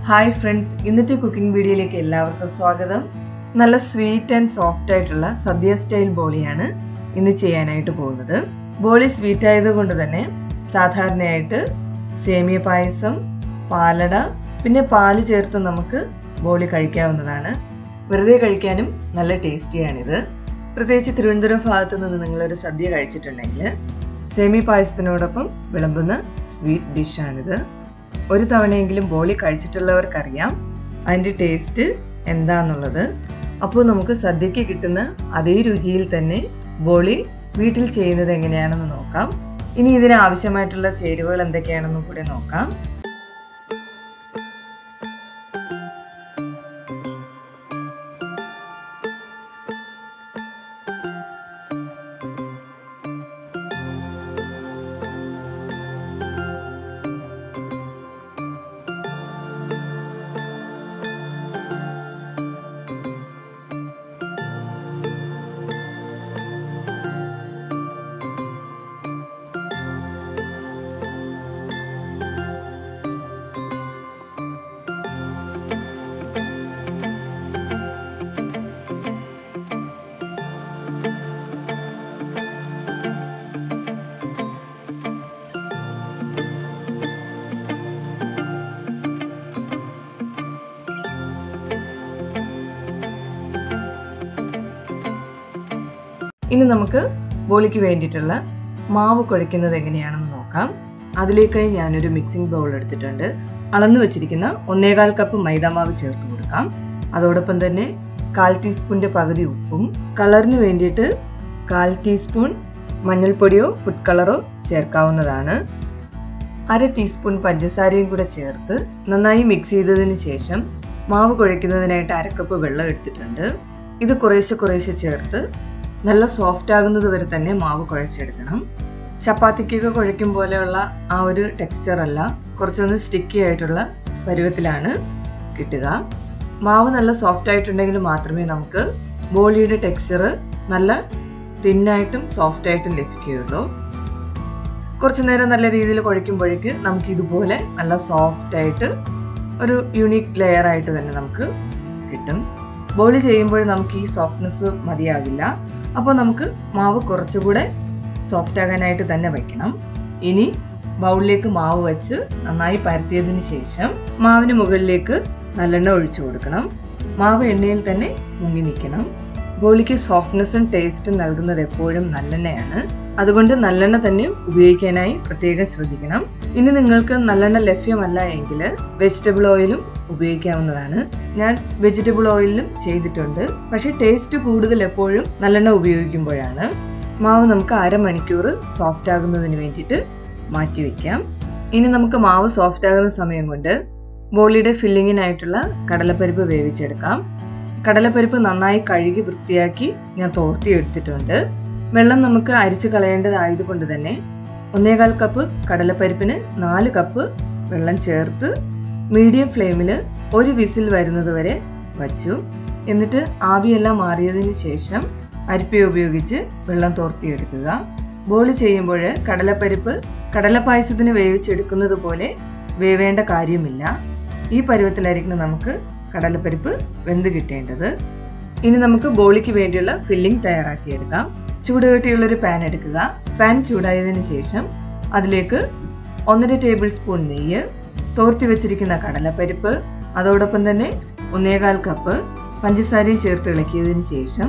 hi friends ഇന്നത്തെ cooking വീഡിയോയിലേക്ക് എല്ലാവർക്കും സ്വാഗതം നല്ല സ്വീറ്റ് ആൻഡ് സോഫ്റ്റ് ആയിട്ടുള്ള സദ്യ സ്റ്റൈൽ ബോളിയാണ് ഇന്ന് ചെയ്യാനായിട്ട് പോകുന്നത് ബോളി സ്വീറ്റ് ആയതുകൊണ്ട് തന്നെ സാധാരണയായിട്ട് സേമിയ പായസം പാലട പിന്നെ പാല് ചേർത്ത് നമുക്ക് ബോളി കഴിക്കാവുന്നതാണ് വെറുതെ കഴിക്കാനും നല്ല ടേസ്റ്റിയാണിത് പ്രത്യേകിച്ച് തിരുവനന്തപുരം ഭാഗത്ത് നിന്ന് നിങ്ങളൊരു സദ്യ കഴിച്ചിട്ടുണ്ടെങ്കിൽ സേമിയ പായസത്തിനോടൊപ്പം വിളമ്പുന്ന സ്വീറ്റ് ഡിഷാണിത് ഒരു തവണയെങ്കിലും ബോളി കഴിച്ചിട്ടുള്ളവർക്കറിയാം അതിൻ്റെ ടേസ്റ്റ് എന്താന്നുള്ളത് അപ്പോൾ നമുക്ക് സദ്യക്ക് കിട്ടുന്ന അതേ രുചിയിൽ തന്നെ ബോളി വീട്ടിൽ ചെയ്യുന്നത് എങ്ങനെയാണെന്ന് നോക്കാം ഇനി ഇതിന് ആവശ്യമായിട്ടുള്ള ചേരുവകൾ എന്തൊക്കെയാണെന്നും കൂടെ നോക്കാം ഇനി നമുക്ക് ബോളിക്ക് വേണ്ടിയിട്ടുള്ള മാവ് കുഴയ്ക്കുന്നത് എങ്ങനെയാണെന്ന് നോക്കാം അതിലേക്കായി ഞാനൊരു മിക്സിംഗ് ബൗൾ എടുത്തിട്ടുണ്ട് അളന്നു വെച്ചിരിക്കുന്ന ഒന്നേകാൽ കപ്പ് മൈദാമാവ് ചേർത്ത് കൊടുക്കാം അതോടൊപ്പം തന്നെ കാൽ ടീസ്പൂണിൻ്റെ പകുതി ഉപ്പും കളറിന് വേണ്ടിയിട്ട് കാൽ ടീസ്പൂൺ മഞ്ഞൾപ്പൊടിയോ ഫുഡ് കളറോ ചേർക്കാവുന്നതാണ് അര ടീസ്പൂൺ പഞ്ചസാരയും കൂടെ ചേർത്ത് നന്നായി മിക്സ് ചെയ്തതിന് ശേഷം മാവ് കുഴയ്ക്കുന്നതിനായിട്ട് അരക്കപ്പ് വെള്ളം എടുത്തിട്ടുണ്ട് ഇത് കുറേശ്ശെ കുറേശ്ശെ ചേർത്ത് നല്ല സോഫ്റ്റ് ആകുന്നത് വരെ തന്നെ മാവ് കുഴച്ചെടുക്കണം ചപ്പാത്തിക്കൊക്കെ കുഴയ്ക്കും പോലെയുള്ള ആ ഒരു ടെക്സ്ചർ അല്ല കുറച്ചൊന്ന് സ്റ്റിക്കി ആയിട്ടുള്ള പരുവത്തിലാണ് കിട്ടുക മാവ് നല്ല സോഫ്റ്റ് ആയിട്ടുണ്ടെങ്കിൽ മാത്രമേ നമുക്ക് ബോളിയുടെ ടെക്സ്ചർ നല്ല തിന്നായിട്ടും സോഫ്റ്റ് ആയിട്ടും ലഭിക്കുകയുള്ളൂ കുറച്ചു നേരം നല്ല രീതിയിൽ കുഴയ്ക്കുമ്പോഴേക്ക് നമുക്ക് ഇതുപോലെ നല്ല സോഫ്റ്റ് ആയിട്ട് ഒരു യുണീക്ക് ലെയർ ആയിട്ട് തന്നെ നമുക്ക് കിട്ടും ബോളി ചെയ്യുമ്പോൾ നമുക്ക് ഈ സോഫ്റ്റ്നെസ് മതിയാകില്ല അപ്പോൾ നമുക്ക് മാവ് കുറച്ചുകൂടെ സോഫ്റ്റ് ആകാനായിട്ട് തന്നെ വയ്ക്കണം ഇനി ബൗളിലേക്ക് മാവ് വെച്ച് നന്നായി പരത്തിയതിന് ശേഷം മാവിന് മുകളിലേക്ക് നല്ലെണ്ണ ഒഴിച്ചു കൊടുക്കണം മാവ് എണ്ണയിൽ തന്നെ മുങ്ങി നിൽക്കണം ബോളിക്ക് സോഫ്റ്റ്നെസ്സും ടേസ്റ്റും നൽകുന്നത് എപ്പോഴും നല്ലെണ്ണയാണ് അതുകൊണ്ട് നല്ലെണ്ണ തന്നെ ഉപയോഗിക്കാനായി പ്രത്യേകം ശ്രദ്ധിക്കണം ഇനി നിങ്ങൾക്ക് നല്ലെണ്ണ ലഭ്യമല്ല എങ്കിൽ വെജിറ്റബിൾ ഓയിലും ഉപയോഗിക്കാവുന്നതാണ് ഞാൻ വെജിറ്റബിൾ ഓയിലും ചെയ്തിട്ടുണ്ട് പക്ഷേ ടേസ്റ്റ് കൂടുതൽ എപ്പോഴും നല്ലെണ്ണ ഉപയോഗിക്കുമ്പോഴാണ് മാവ് നമുക്ക് അരമണിക്കൂർ സോഫ്റ്റ് ആകുന്നതിന് വേണ്ടിയിട്ട് മാറ്റി വയ്ക്കാം ഇനി നമുക്ക് മാവ് സോഫ്റ്റ് ആകുന്ന സമയം കൊണ്ട് ബോളിയുടെ ഫില്ലിങ്ങിനായിട്ടുള്ള കടലപ്പരിപ്പ് വേവിച്ചെടുക്കാം കടലപ്പരിപ്പ് നന്നായി കഴുകി വൃത്തിയാക്കി ഞാൻ തോർത്തി എടുത്തിട്ടുണ്ട് വെള്ളം നമുക്ക് അരിച്ചു കളയേണ്ടതായതുകൊണ്ട് തന്നെ ഒന്നേകാൽ കപ്പ് കടലപ്പരിപ്പിന് നാല് കപ്പ് വെള്ളം ചേർത്ത് മീഡിയം ഫ്ലെയിമിൽ ഒരു വിസിൽ വരുന്നത് വരെ വച്ചു എന്നിട്ട് ആവിയെല്ലാം മാറിയതിന് ശേഷം അരിപ്പ ഉപയോഗിച്ച് വെള്ളം തോർത്തിയെടുക്കുക ബോളി ചെയ്യുമ്പോൾ കടലപ്പരിപ്പ് കടലപ്പായസത്തിന് വേവിച്ചെടുക്കുന്നത് പോലെ വേവേണ്ട കാര്യമില്ല ഈ പരുവത്തിലായിരിക്കണം നമുക്ക് കടലപ്പരിപ്പ് വെന്ത് കിട്ടേണ്ടത് ഇനി നമുക്ക് ബോളിക്ക് വേണ്ടിയുള്ള ഫില്ലിംഗ് തയ്യാറാക്കിയെടുക്കാം ചൂടുകട്ടിയുള്ളൊരു പാൻ എടുക്കുക പാൻ ചൂടായതിനു ശേഷം അതിലേക്ക് ഒന്നര ടേബിൾ സ്പൂൺ നെയ്യ് തോർത്തി വെച്ചിരിക്കുന്ന കടലപ്പരിപ്പ് അതോടൊപ്പം തന്നെ ഒന്നേകാൽ കപ്പ് പഞ്ചസാരയും ചേർത്ത് ഇളക്കിയതിന് ശേഷം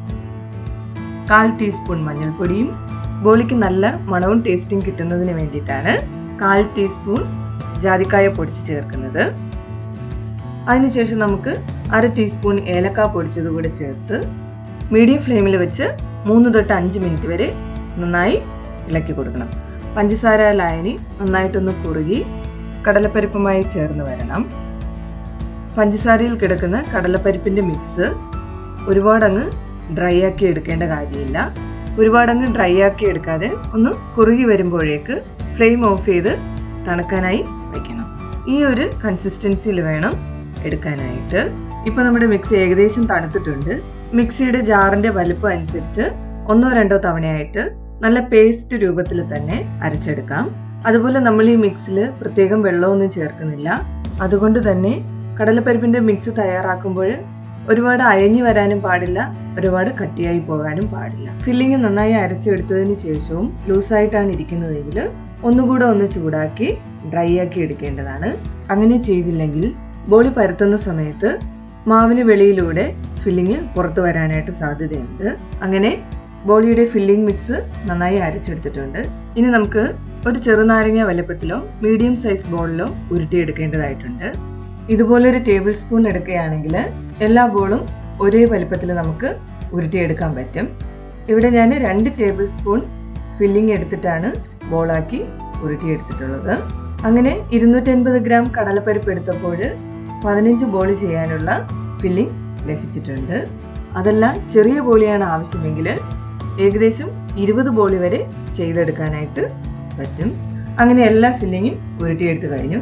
കാൽ ടീസ്പൂൺ മഞ്ഞൾപ്പൊടിയും ബോളിക്ക് നല്ല മണവും ടേസ്റ്റും കിട്ടുന്നതിന് വേണ്ടിയിട്ടാണ് കാൽ ടീസ്പൂൺ ജാതിക്കായ പൊടിച്ച് ചേർക്കുന്നത് അതിനുശേഷം നമുക്ക് അര ടീസ്പൂൺ ഏലക്ക പൊടിച്ചത് കൂടെ ചേർത്ത് മീഡിയം ഫ്ലെയിമിൽ വെച്ച് മൂന്ന് തൊട്ട് അഞ്ച് മിനിറ്റ് വരെ നന്നായി ഇളക്കി കൊടുക്കണം പഞ്ചസാര ലായനി നന്നായിട്ടൊന്ന് കുറുകി കടലപ്പരിപ്പുമായി ചേർന്ന് വരണം പഞ്ചസാരയിൽ കിടക്കുന്ന കടലപ്പരിപ്പിൻ്റെ മിക്സ് ഒരുപാടങ്ങ് ഡ്രൈ ആക്കി എടുക്കേണ്ട കാര്യമില്ല ഒരുപാടങ്ങ് ഡ്രൈ ആക്കി എടുക്കാതെ ഒന്ന് കുറുകി വരുമ്പോഴേക്ക് ഫ്ലെയിം ഓഫ് ചെയ്ത് തണുക്കാനായി വയ്ക്കണം ഈ ഒരു കൺസിസ്റ്റൻസിയിൽ വേണം എടുക്കാനായിട്ട് ഇപ്പം നമ്മുടെ മിക്സി ഏകദേശം തണുത്തിട്ടുണ്ട് മിക്സിയുടെ ജാറിന്റെ വലുപ്പം അനുസരിച്ച് ഒന്നോ രണ്ടോ തവണയായിട്ട് നല്ല പേസ്റ്റ് രൂപത്തിൽ തന്നെ അരച്ചെടുക്കാം അതുപോലെ നമ്മൾ ഈ മിക്സിൽ പ്രത്യേകം വെള്ളമൊന്നും ചേർക്കുന്നില്ല അതുകൊണ്ട് തന്നെ കടലപ്പരിപ്പിൻ്റെ മിക്സ് തയ്യാറാക്കുമ്പോൾ ഒരുപാട് അയഞ്ഞു വരാനും പാടില്ല ഒരുപാട് കട്ടിയായി പോകാനും പാടില്ല ഫില്ലിങ് നന്നായി അരച്ചെടുത്തതിന് ശേഷവും ലൂസായിട്ടാണ് ഇരിക്കുന്നതെങ്കിൽ ഒന്നുകൂടെ ഒന്ന് ചൂടാക്കി ഡ്രൈ ആക്കി എടുക്കേണ്ടതാണ് അങ്ങനെ ചെയ്തില്ലെങ്കിൽ ബോളി പരത്തുന്ന സമയത്ത് മാവിന് വെളിയിലൂടെ ഫില്ലിങ് പുറത്തു വരാനായിട്ട് സാധ്യതയുണ്ട് അങ്ങനെ ബോളിയുടെ ഫില്ലിംഗ് മിക്സ് നന്നായി അരച്ചെടുത്തിട്ടുണ്ട് ഇനി നമുക്ക് ഒരു ചെറുനാരങ്ങ വലുപ്പത്തിലോ മീഡിയം സൈസ് ബോളിലോ ഉരുട്ടിയെടുക്കേണ്ടതായിട്ടുണ്ട് ഇതുപോലൊരു ടേബിൾ സ്പൂൺ എടുക്കുകയാണെങ്കിൽ എല്ലാ ബോളും ഒരേ വലുപ്പത്തിൽ നമുക്ക് ഉരുട്ടിയെടുക്കാൻ പറ്റും ഇവിടെ ഞാൻ രണ്ട് ടേബിൾ സ്പൂൺ ഫില്ലിംഗ് എടുത്തിട്ടാണ് ബോളാക്കി ഉരുട്ടിയെടുത്തിട്ടുള്ളത് അങ്ങനെ ഇരുന്നൂറ്റൻപത് ഗ്രാം കടലപ്പരിപ്പ് എടുത്തപ്പോൾ പതിനഞ്ച് ബോൾ ചെയ്യാനുള്ള ഫില്ലിംഗ് ലഭിച്ചിട്ടുണ്ട് അതല്ല ചെറിയ ബോളിയാണ് ആവശ്യമെങ്കിൽ ഏകദേശം ഇരുപത് ബോളി വരെ ചെയ്തെടുക്കാനായിട്ട് പറ്റും അങ്ങനെ എല്ലാ ഫില്ലിങ്ങും ഉരുട്ടിയെടുത്ത് കഴിഞ്ഞു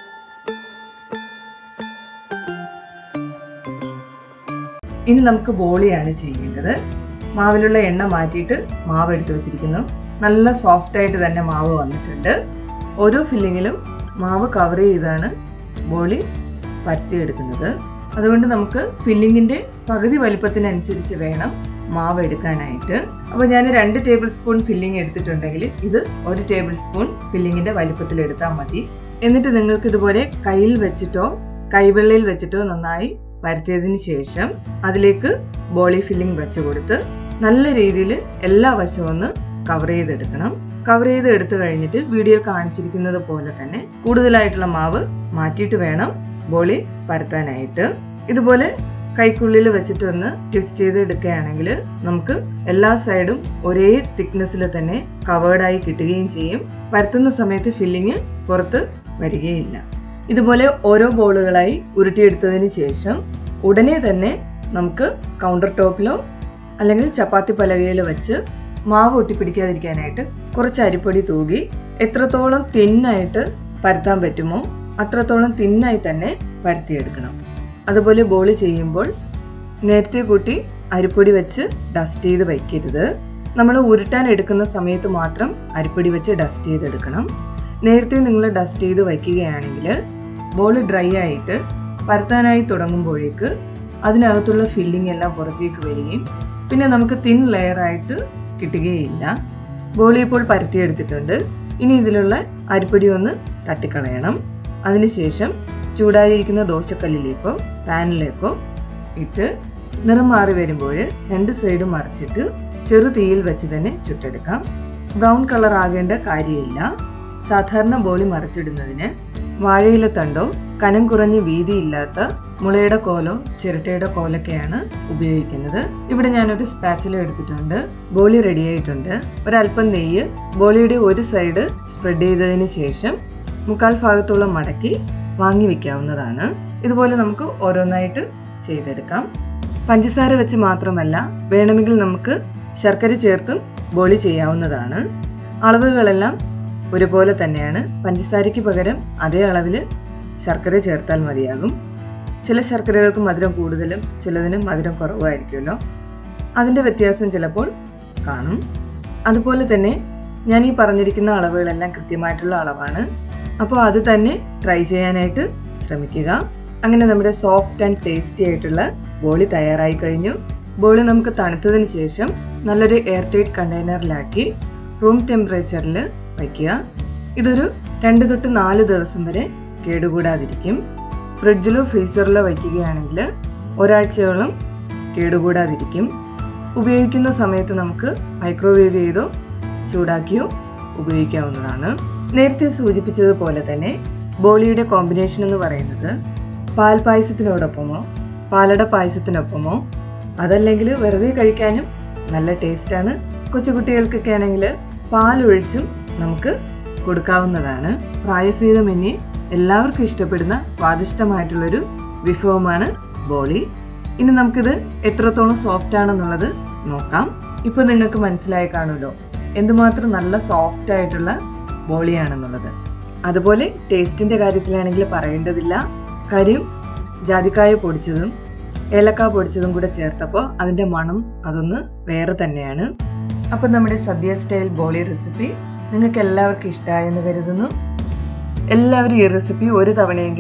ഇനി നമുക്ക് ബോളിയാണ് ചെയ്യേണ്ടത് മാവിലുള്ള എണ്ണ മാറ്റിയിട്ട് മാവ് എടുത്ത് വെച്ചിരിക്കുന്നു നല്ല സോഫ്റ്റ് ആയിട്ട് തന്നെ മാവ് വന്നിട്ടുണ്ട് ഓരോ ഫില്ലിങ്ങിലും മാവ് കവർ ചെയ്താണ് ബോളി പരത്തിയെടുക്കുന്നത് അതുകൊണ്ട് നമുക്ക് ഫില്ലിങ്ങിൻ്റെ പകുതി വലിപ്പത്തിനനുസരിച്ച് വേണം മാവ് എടുക്കാനായിട്ട് അപ്പോൾ ഞാൻ രണ്ട് ടേബിൾ സ്പൂൺ ഫില്ലിംഗ് എടുത്തിട്ടുണ്ടെങ്കിൽ ഇത് ഒരു ടേബിൾ സ്പൂൺ ഫില്ലിങ്ങിൻ്റെ വലിപ്പത്തിൽ എടുത്താൽ മതി എന്നിട്ട് നിങ്ങൾക്ക് ഇതുപോലെ കയ്യിൽ വെച്ചിട്ടോ കൈവെള്ളയിൽ വെച്ചിട്ടോ നന്നായി പരത്തിയതിന് ശേഷം അതിലേക്ക് ബോളി ഫില്ലിംഗ് വെച്ച് കൊടുത്ത് നല്ല രീതിയിൽ എല്ലാ വശവും ഒന്ന് കവർ ചെയ്തെടുക്കണം കവർ ചെയ്ത് എടുത്തു കഴിഞ്ഞിട്ട് വീഡിയോ കാണിച്ചിരിക്കുന്നത് പോലെ തന്നെ കൂടുതലായിട്ടുള്ള മാവ് മാറ്റിയിട്ട് വേണം ബോളി പരത്താനായിട്ട് ഇതുപോലെ കൈക്കുള്ളിൽ വെച്ചിട്ട് ഒന്ന് ട്വിസ്റ്റ് ചെയ്ത് എടുക്കുകയാണെങ്കിൽ നമുക്ക് എല്ലാ സൈഡും ഒരേ തിക്നെസ്സിൽ തന്നെ കവേർഡായി കിട്ടുകയും ചെയ്യും പരത്തുന്ന സമയത്ത് ഫില്ലിങ് പുറത്ത് വരികയില്ല ഇതുപോലെ ഓരോ ബോളുകളായി ഉരുട്ടിയെടുത്തതിന് ശേഷം ഉടനെ തന്നെ നമുക്ക് കൗണ്ടർ ടോപ്പിലോ അല്ലെങ്കിൽ ചപ്പാത്തി പലകയിലോ വെച്ച് മാവ് ഒട്ടിപ്പിടിക്കാതിരിക്കാനായിട്ട് കുറച്ച് അരിപ്പൊടി തൂകി എത്രത്തോളം തിന്നായിട്ട് പരത്താൻ പറ്റുമോ അത്രത്തോളം തിന്നായി തന്നെ പരത്തിയെടുക്കണം അതുപോലെ ബോളി ചെയ്യുമ്പോൾ നേരത്തെ കൂട്ടി അരിപ്പൊടി വെച്ച് ഡസ്റ്റ് ചെയ്ത് വയ്ക്കരുത് നമ്മൾ ഉരുട്ടാൻ എടുക്കുന്ന സമയത്ത് മാത്രം അരിപ്പൊടി വെച്ച് ഡസ്റ്റ് ചെയ്തെടുക്കണം നേരത്തെ നിങ്ങൾ ഡസ്റ്റ് ചെയ്ത് വയ്ക്കുകയാണെങ്കിൽ ബോൾ ഡ്രൈ ആയിട്ട് പരത്താനായി തുടങ്ങുമ്പോഴേക്ക് അതിനകത്തുള്ള ഫില്ലിംഗ് എല്ലാം പുറത്തേക്ക് വരികയും പിന്നെ നമുക്ക് തിൻ ലെയർ ആയിട്ട് കിട്ടുകയില്ല ബോളി ഇപ്പോൾ പരത്തിയെടുത്തിട്ടുണ്ട് ഇനി ഇതിലുള്ള അരിപ്പൊടി ഒന്ന് തട്ടിക്കളയണം അതിനുശേഷം ചൂടായിരിക്കുന്ന ദോശക്കല്ലിലേക്കോ പാനിലേക്കോ ഇട്ട് നിറം മാറി വരുമ്പോൾ രണ്ട് സൈഡും മറിച്ചിട്ട് ചെറു തീയിൽ വെച്ച് തന്നെ ചുട്ടെടുക്കാം ബ്രൗൺ കളർ ആകേണ്ട കാര്യമില്ല സാധാരണ ബോളി മറിച്ചിടുന്നതിന് വാഴയില തണ്ടോ കനം കുറഞ്ഞ് വീതിയില്ലാത്ത മുളയുടെ കോലോ ചിരട്ടയുടെ കോലൊക്കെയാണ് ഉപയോഗിക്കുന്നത് ഇവിടെ ഞാനൊരു സ്പാച്ചില എടുത്തിട്ടുണ്ട് ബോളി റെഡി ആയിട്ടുണ്ട് ഒരല്പം നെയ്യ് ബോളിയുടെ ഒരു സൈഡ് സ്പ്രെഡ് ചെയ്തതിന് ശേഷം മുക്കാൽ ഭാഗത്തോളം മടക്കി വാങ്ങി വെക്കാവുന്നതാണ് ഇതുപോലെ നമുക്ക് ഓരോന്നായിട്ട് ചെയ്തെടുക്കാം പഞ്ചസാര വെച്ച് മാത്രമല്ല വേണമെങ്കിൽ നമുക്ക് ശർക്കര ചേർത്തും ബോളി ചെയ്യാവുന്നതാണ് അളവുകളെല്ലാം ഒരുപോലെ തന്നെയാണ് പഞ്ചസാരയ്ക്ക് പകരം അതേ അളവിൽ ശർക്കര ചേർത്താൽ മതിയാകും ചില ശർക്കരകൾക്ക് മധുരം കൂടുതലും ചിലതിന് മധുരം കുറവായിരിക്കുമല്ലോ അതിൻ്റെ വ്യത്യാസം ചിലപ്പോൾ കാണും അതുപോലെ തന്നെ ഞാൻ ഈ പറഞ്ഞിരിക്കുന്ന അളവുകളെല്ലാം കൃത്യമായിട്ടുള്ള അളവാണ് അപ്പോൾ അത് തന്നെ ട്രൈ ചെയ്യാനായിട്ട് ശ്രമിക്കുക അങ്ങനെ നമ്മുടെ സോഫ്റ്റ് ആൻഡ് ടേസ്റ്റി ആയിട്ടുള്ള ബോളി തയ്യാറായി കഴിഞ്ഞു ബോളി നമുക്ക് തണുത്തതിന് ശേഷം നല്ലൊരു എയർ ടൈറ്റ് കണ്ടെയ്നറിലാക്കി റൂം ടെമ്പറേച്ചറിൽ വയ്ക്കുക ഇതൊരു രണ്ട് തൊട്ട് നാല് ദിവസം വരെ കേടുകൂടാതിരിക്കും ഫ്രിഡ്ജിലോ ഫ്രീസറിലോ വയ്ക്കുകയാണെങ്കിൽ ഒരാഴ്ചയോളം കേടുകൂടാതിരിക്കും ഉപയോഗിക്കുന്ന സമയത്ത് നമുക്ക് മൈക്രോവേവ് ചെയ്തോ ചൂടാക്കിയോ ഉപയോഗിക്കാവുന്നതാണ് നേരത്തെ സൂചിപ്പിച്ചതുപോലെ തന്നെ ബോളിയുടെ കോമ്പിനേഷൻ എന്ന് പറയുന്നത് പാൽ പായസത്തിനോടൊപ്പമോ പാലട പായസത്തിനൊപ്പമോ അതല്ലെങ്കിൽ വെറുതെ കഴിക്കാനും നല്ല ടേസ്റ്റാണ് കൊച്ചുകുട്ടികൾക്കൊക്കെ ആണെങ്കിൽ പാലൊഴിച്ചും നമുക്ക് കൊടുക്കാവുന്നതാണ് പ്രായഭേദമന്യേ എല്ലാവർക്കും ഇഷ്ടപ്പെടുന്ന സ്വാദിഷ്ടമായിട്ടുള്ളൊരു വിഭവമാണ് ബോളി ഇനി നമുക്കിത് എത്രത്തോളം സോഫ്റ്റ് ആണെന്നുള്ളത് നോക്കാം ഇപ്പോൾ നിങ്ങൾക്ക് മനസ്സിലായി കാണുമല്ലോ എന്തുമാത്രം നല്ല സോഫ്റ്റ് ആയിട്ടുള്ള ബോളിയാണെന്നുള്ളത് അതുപോലെ ടേസ്റ്റിൻ്റെ കാര്യത്തിലാണെങ്കിൽ പറയേണ്ടതില്ല കാര്യം ജാതിക്കായ പൊടിച്ചതും ഏലക്ക പൊടിച്ചതും കൂടെ ചേർത്തപ്പോൾ അതിൻ്റെ മണം അതൊന്ന് വേറെ തന്നെയാണ് അപ്പം നമ്മുടെ സദ്യ സ്റ്റൈൽ ബോളി റെസിപ്പി നിങ്ങൾക്ക് എല്ലാവർക്കും ഇഷ്ടമായെന്ന് കരുതുന്നു എല്ലാവരും ഈ റെസിപ്പി ഒരു തവണയെങ്കിലും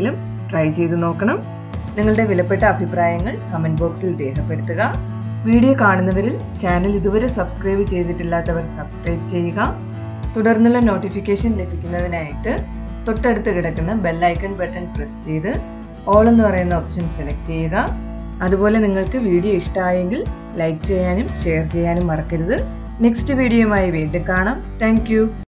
ട്രൈ ചെയ്ത് നോക്കണം നിങ്ങളുടെ വിലപ്പെട്ട അഭിപ്രായങ്ങൾ കമൻറ്റ് ബോക്സിൽ രേഖപ്പെടുത്തുക വീഡിയോ കാണുന്നവരിൽ ചാനൽ ഇതുവരെ സബ്സ്ക്രൈബ് ചെയ്തിട്ടില്ലാത്തവർ സബ്സ്ക്രൈബ് ചെയ്യുക തുടർന്നുള്ള നോട്ടിഫിക്കേഷൻ ലഭിക്കുന്നതിനായിട്ട് തൊട്ടടുത്ത് കിടക്കുന്ന ബെല്ലൈക്കൺ ബട്ടൺ പ്രസ് ചെയ്ത് ഓൾ എന്ന് പറയുന്ന ഓപ്ഷൻ സെലക്ട് ചെയ്യുക അതുപോലെ നിങ്ങൾക്ക് വീഡിയോ ഇഷ്ടമായെങ്കിൽ ലൈക്ക് ചെയ്യാനും ഷെയർ ചെയ്യാനും മറക്കരുത് നെക്സ്റ്റ് വീഡിയോയുമായി വീണ്ടും കാണാം താങ്ക്